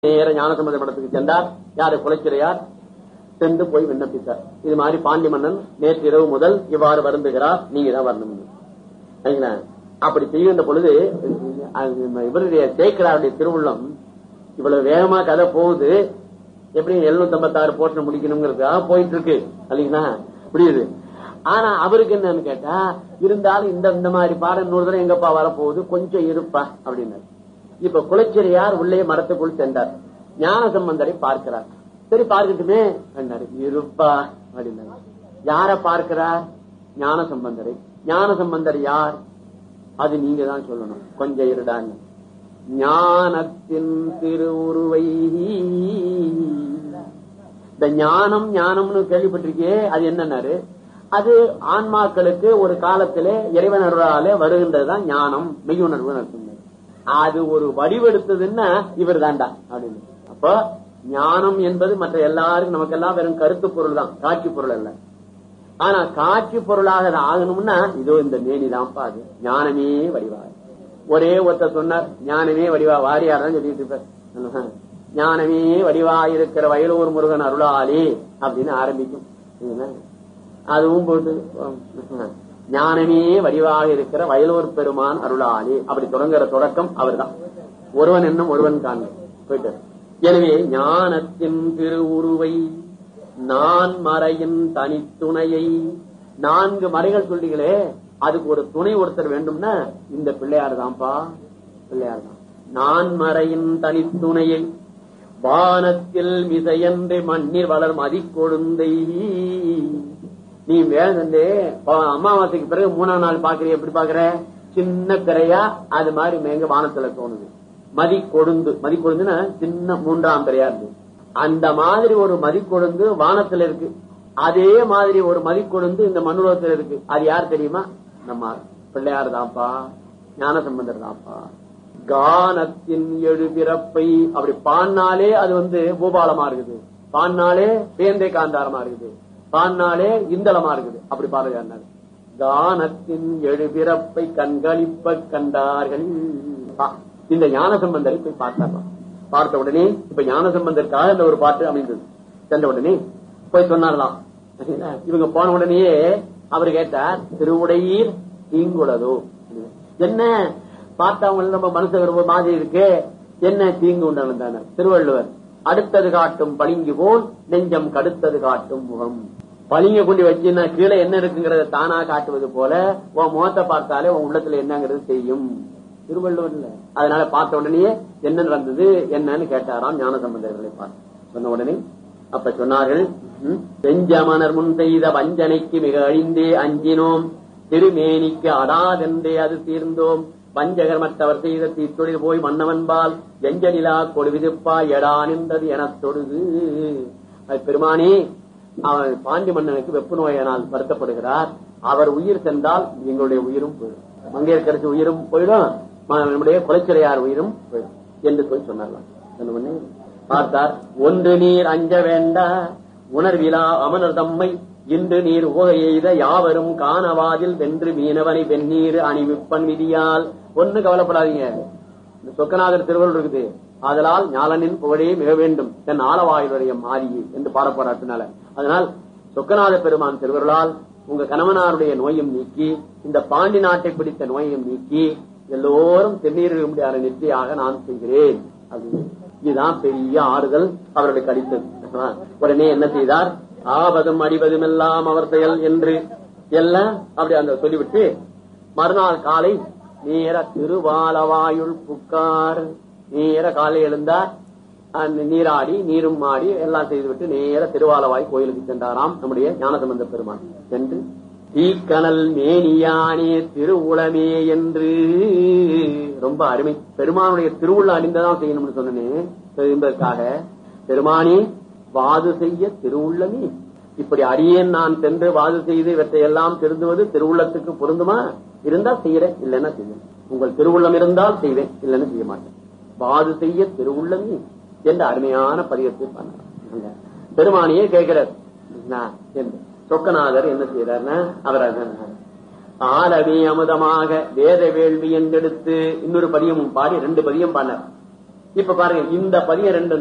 நேர ஞானசம்பந்த மடத்துக்கு சென்றார் யாரு குலைச்சிறையார் சென்று போய் விண்ணப்பித்தார் இது மாதிரி பாண்டி மன்னன் நேற்று இரவு முதல் இவ்வாறு வருந்துகிறார் நீங்க தான் வரணும் சரிங்களா? அப்படி செய்கின்ற பொழுது அது இவருடைய சேக்கராருடைய திருவுள்ளம் இவ்வளவு வேகமா கதை போகுது எப்படி எழுநூத்தி ஐம்பத்தாறு போர்ஷன் முடிக்கணுங்கிறதுக்காக போயிட்டு இருக்கு இல்லைங்களா புரியுது ஆனா அவருக்கு என்னன்னு கேட்டா இருந்தாலும் இந்த இந்த மாதிரி பாடம் இன்னொரு தடவை எங்கப்பா வரப்போகுது கொஞ்சம் இருப்பா அப்படின்னாரு இப்ப குலச்சிறையார் உள்ளே மரத்துக்குள் சென்றார் ஞான சம்பந்தரை பார்க்கிறார் சரி பார்க்கட்டுமே என்றாரு இருப்பா அப்படின்னாரு யார பார்க்கிறார் ஞான சம்பந்தரை ஞான சம்பந்தர் யார் அது நீங்க தான் சொல்லணும் கொஞ்சம் இருடான்னு ஞானத்தின் திருவுருவை இந்த ஞானம் ஞானம்னு கேள்விப்பட்டிருக்கே அது என்னன்னாரு அது ஆன்மாக்களுக்கு ஒரு காலத்திலே இறைவன் அருளாலே வருகின்றதுதான் ஞானம் மெய்யுணர்வு சொன்னார் அது ஒரு வடிவெடுத்ததுன்னா இவர் தாண்டா அப்படின்னு அப்போ ஞானம் என்பது மற்ற எல்லாருக்கும் நமக்கெல்லாம் வெறும் கருத்து பொருள் தான் காட்சி பொருள் அல்ல ஆனா காட்சி பொருளாக அது ஆகணும்னா இதோ இந்த மேனி தான்ப்பா அது ஞானமே வடிவாக ஒரே ஒருத்தர் சொன்னார் ஞானமே வடிவா வாரியார் தான் சொல்லிட்டு இருப்பார் ஞானமே வடிவாயிருக்கிற வயலூர் முருகன் அருளாளே அப்படின்னு ஆரம்பிக்கும் சரிங்களா? அதுவும் போட்டு ஞானமே வடிவாக இருக்கிற வயலூர் பெருமான் அருளாளே அப்படி தொடங்குற தொடக்கம் அவர்தான் ஒருவன் என்னும் ஒருவன் காண்க போயிட்டு எனவே ஞானத்தின் திருவுருவை நான் மறையின் தனித்துணையை நான்கு மறைகள் சொல்றீங்களே அதுக்கு ஒரு துணை ஒருத்தர் வேண்டும்னா இந்த பிள்ளையார் தான்ப்பா பிள்ளையார் தான் நான் மறையின் தனித்துணையை வானத்தில் மிசையன்று மண்ணில் வளர் மதிக்கொழுந்தை நீ வேதந்தே அமாவாசைக்கு பிறகு மூணாம் நாள் பாக்குறிய எப்படி பாக்குற சின்ன கரையா அது மாதிரி மேங்க வானத்துல தோணுது மதி கொழுந்து மதி கொழுந்துன்னா சின்ன மூன்றாம் பிறையா இருக்கு அந்த மாதிரி ஒரு மதி கொழுந்து வானத்துல இருக்கு அதே மாதிரி ஒரு மதி கொழுந்து இந்த மண்ணுலகத்துல இருக்கு அது யார் தெரியுமா நம்ம பிள்ளையார் தான்ப்பா ஞான சம்பந்தர் தான்ப்பா கானத்தின் எழு பிறப்பை அப்படி பாடினாலே அது வந்து பூபாலமா இருக்குது பாடினாலே பேந்தை காந்தாரமா இருக்குது பாடினாலே இந்தளமா இருக்குது அப்படி பாருங்க கானத்தின் எழு பிறப்பை கண்களிப்ப கண்டார்கள் ஆ, இந்த ஞான சம்பந்தரை போய் பார்த்தாரலாம் பார்த்த உடனே இப்ப ஞான சம்பந்தருக்காக இந்த ஒரு பாட்டு அமைந்தது சென்ற உடனே போய் சொன்னாரலாம் சரிங்களா? இவங்க போன உடனேயே அவர் கேட்டார் திருவுடையீர் தீங்குளதோ என்ன பார்த்தவங்க நம்ம மனசு ஒரு மாதிரி இருக்கு என்ன தீங்கு உண்டான திருவள்ளுவர் அடுத்தது காட்டும் பளிங்கு போல் நெஞ்சம் கடுத்தது காட்டும் முகம் பளிங்க கொண்டு வச்சுன்னா கீழே என்ன இருக்குங்கிறத தானா காட்டுவது போல உன் முகத்தை பார்த்தாலே உன் உள்ளத்துல என்னங்கிறது தெரியும் திருவள்ளுவர்ல அதனால பார்த்த உடனே என்ன நடந்தது என்னன்னு கேட்டாராம் ஞான சம்பந்தர்களை பார்த்து சொன்ன உடனே அப்ப சொன்னார்கள் ம், செஞ்சமனர் முன் செய்த வஞ்சனைக்கு மிக அழிந்தே அஞ்சினோம் திருமேனிக்கு அடாதென்றே அது தீர்ந்தோம் வஞ்சகர் மற்றவர் செய்த தீத்தொழில் போய் மன்னவன்பால் எஞ்சலிலா கொடுவிதுப்பா எடா நின்றது எனத் தொழுது அது பெருமானே அவன் பாண்டி மன்னனுக்கு வெப்பு நோயினால் வருத்தப்படுகிறார் அவர் உயிர் சென்றால் எங்களுடைய உயிரும் போயிடும் மங்கையர்கரசு உயிரும் போயிடும் ம- நம்முடைய குலச்சிறையார் உயிரும் போயிடும் என்று சொல்லி சொன்னார்களாம் சொன்ன உடனே பார்த்தார் ஒன்று நீர் அஞ்ச வேண்டா உணர்விலா அமனர் தம்மை இன்று நீர் உக எய்த யாவரும் காணவாதில் வென்று மீனவனை வெந்நீர் அணிவிப்பன் விதியால் ஒண்ணு கவலைப்படாதீங்க இந்த சொக்கநாதர் திருவள்ளுவர் இருக்குது அதனால் ஞாலனின் புகழே மிக வேண்டும் தன் ஆளவாயுடைய மாறியே என்று பாடப்படாட்டினால அதனால் சொக்கநாத பெருமான் திருவருளால் உங்க கணவனாருடைய நோயும் நீக்கி இந்த பாண்டி நாட்டை பிடித்த நோயையும் நீக்கி எல்லோரும் தென்னீர் முடியாத நெற்றியாக நான் செய்கிறேன் அப்படின்னு இதுதான் பெரிய ஆறுதல் அவர்களுக்கு அளித்தது உடனே என்ன செய்தார் ஆபதும் அடிவதும் எல்லாம் அவர் செயல் என்று எல்லாம் அப்படி அந்த சொல்லிவிட்டு மறுநாள் காலை நேர திருவாலவாயுள் புக்கார் நேர காலை எழுந்தார் அந்த நீராடி நீரும் ஆடி எல்லாம் செய்துவிட்டு நேர திருவாலவாய் கோயிலுக்கு சென்றாராம் நம்முடைய ஞானசம்பந்த பெருமான் சென்று தீக்கனல் மேனியானே திருவுளமே என்று ரொம்ப அருமை பெருமானுடைய திருவுள்ள அணிந்ததான் செய்யணும்னு சொன்னேன் என்பதற்காக பெருமானே வாது செய்ய திருவுள்ளமே இப்படி அடியேன் நான் சென்று வாது செய்து இவற்றை எல்லாம் திருந்துவது திருவுள்ளத்துக்கு பொருந்துமா இருந்தா செய்யறேன் இல்லைன்னா செய்வேன் உங்கள் திருவுள்ளம் இருந்தால் செய்வேன் இல்லைன்னா செய்ய மாட்டேன் வாது செய்ய திருவுள்ளமே என்ற அருமையான பதியத்தை பண்ணார் பெருமானியே கேட்கிறார் நான் என்று. சொக்கநாதர் என்ன செய்யறாருன்னா அவர் அதான் ஆலவே அமுதமாக வேத வேள்வி என்றெடுத்து இன்னொரு பதியமும் பாடி ரெண்டு பதியம் பாடினார் இப்ப பாருங்க இந்த பதியம் ரெண்டு